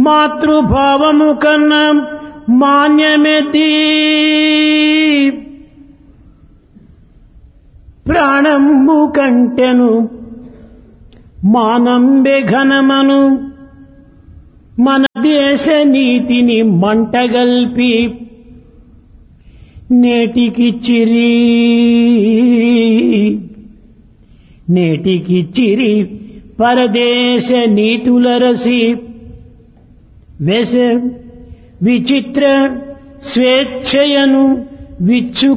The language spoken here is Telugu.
మాతృభావము కన్నా మాన్యమెది ప్రాణంబు కంటెను మానంబె ఘనమను మన దేశ నీతిని మంటగల్పి నేటికి చిరి నేటికి చిరి పరదేశ నీతులరసి వెస విచిత్ర స్వేచ్ఛయను విచ్చు